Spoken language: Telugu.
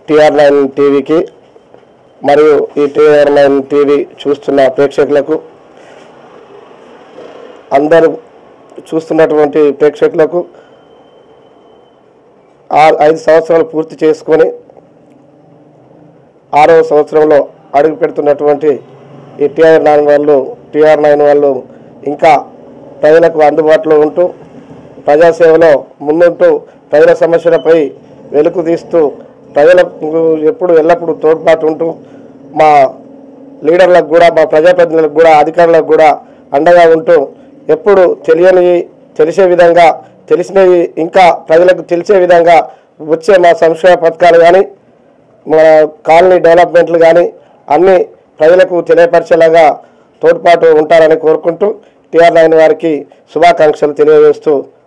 టిఆర్ నైన్ టీవీకి మరియు ఈ టిఆర్ నైన్ టీవీ చూస్తున్న ప్రేక్షకులకు అందరూ చూస్తున్నటువంటి ప్రేక్షకులకు ఆ ఐదు సంవత్సరాలు పూర్తి చేసుకొని ఆరవ సంవత్సరంలో అడుగు పెడుతున్నటువంటి ఈ టిఆర్ నైన్ వాళ్ళు టిఆర్ నైన్ వాళ్ళు ఇంకా ప్రజలకు అందుబాటులో ఉంటూ ప్రజాసేవలో ముందుంటూ ప్రజల సమస్యలపై వెలుగు తీస్తూ ప్రజలకు ఎప్పుడు ఎల్లప్పుడూ తోడ్పాటు ఉంటూ మా లీడర్లకు కూడా మా ప్రజాప్రతినిధులకు కూడా అధికారులకు కూడా అండగా ఉంటూ ఎప్పుడు తెలియనివి తెలిసే విధంగా తెలిసినవి ఇంకా ప్రజలకు తెలిసే విధంగా వచ్చే మా సంక్షేమ పథకాలు కానీ మన కాలనీ డెవలప్మెంట్లు కానీ అన్ని ప్రజలకు తెలియపరిచేలాగా తోడ్పాటు ఉంటారని కోరుకుంటూ టిఆర్ నైన్ వారికి శుభాకాంక్షలు తెలియజేస్తూ